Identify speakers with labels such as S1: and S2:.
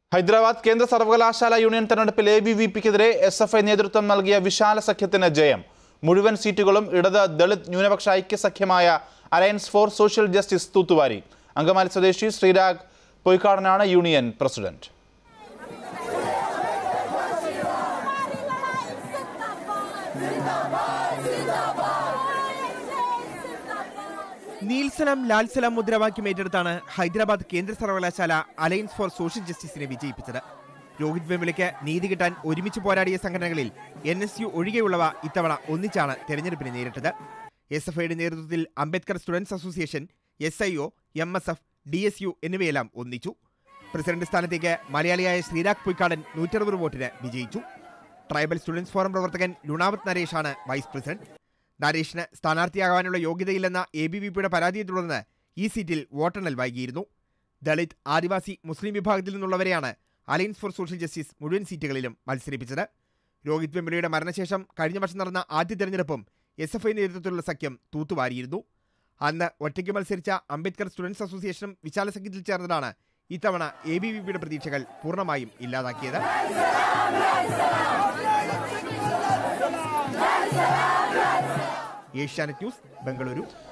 S1: ഹൈദരാബാദ് കേന്ദ്ര സർവകലാശാല യൂണിയൻ തെരഞ്ഞെടുപ്പിൽ എ ബി വി പിക്കെതിരെ എസ് എഫ് ഐ നേതൃത്വം നൽകിയ വിശാല സഖ്യത്തിന് ജയം മുഴുവൻ സീറ്റുകളും ഇടത് ദളിത് ന്യൂനപക്ഷ ഐക്യ സഖ്യമായ അലയൻസ് ഫോർ സോഷ്യൽ ജസ്റ്റിസ് തൂത്തുവാരി അങ്കമാലി സ്വദേശി ശ്രീരാഗ് പൊയ്ക്കാടനാണ് യൂണിയൻ പ്രസിഡന്റ്
S2: നീൽസലം ലാൽസലം മുദ്രാവാക്യം ഏറ്റെടുത്താണ് ഹൈദരാബാദ് കേന്ദ്ര സർവകലാശാല അലയൻസ് ഫോർ സോഷ്യൽ ജസ്റ്റിസിനെ വിജയിപ്പിച്ചത് രോഹിത് വെമുലയ്ക്ക് നീതി കിട്ടാൻ ഒരുമിച്ച് പോരാടിയ സംഘടനകളിൽ എൻ എസ് യു ഒഴികെയുള്ളവ ഇത്തവണ ഒന്നിച്ചാണ് തെരഞ്ഞെടുപ്പിനെ നേരിട്ടത് എസ് എഫ് ഐയുടെ നേതൃത്വത്തിൽ Ambedkar students association S I O M S F D S U എന്നിവയെല്ലാം ഒന്നിച്ചു പ്രസിഡന്റ് സ്ഥാനത്തേക്ക് മലയാളിയായ ശ്രീരാഗ് പൊയ്ക്കാടൻ നൂറ്ററുപത് വോട്ടിന് വിജയിച്ചു ട്രൈബൽ സ്റ്റുഡൻസ് ഫോറം പ്രവർത്തകൻ ലുണാവത് നരേഷാണ് വൈസ് പ്രസിഡന്റ് നരേഷിന് സ്ഥാനാർത്ഥിയാകാനുള്ള യോഗ്യതയില്ലെന്ന എ ബി വി പിയുടെ പരാതിയെ തുടർന്ന് ഈ സീറ്റിൽ വോട്ടെണ്ണൽ വൈകിയിരുന്നു ദളിത് ആദിവാസി മുസ്ലിം വിഭാഗത്തിൽ നിന്നുള്ളവരെയാണ് അലയൻസ് ഫോർ സോഷ്യൽ ജസ്റ്റിസ് മുഴുവൻ സീറ്റുകളിലും മത്സരിപ്പിച്ചത് രോഹിത് വെമുലയുടെ മരണശേഷം കഴിഞ്ഞ വർഷം നടന്ന ആദ്യ തെരഞ്ഞെടുപ്പും എസ് എഫ് ഐ നേതൃത്വത്തിലുള്ള സഖ്യം തൂത്തുവാരിയിരുന്നു അന്ന് ഒറ്റയ്ക്ക് മത്സരിച്ച അംബേദ്കർ സ്റ്റുഡൻസ് അസോസിയേഷനും വിശാല സഖ്യത്തിൽ ചേർന്നതാണ് ഇത്തവണ എ ബി വി പിയുടെ പ്രതീക്ഷകൾ പൂർണ്ണമായും ഇല്ലാതാക്കിയത് ഏഷ്യാനെറ്റ് ന്യൂസ് ബംഗളൂരു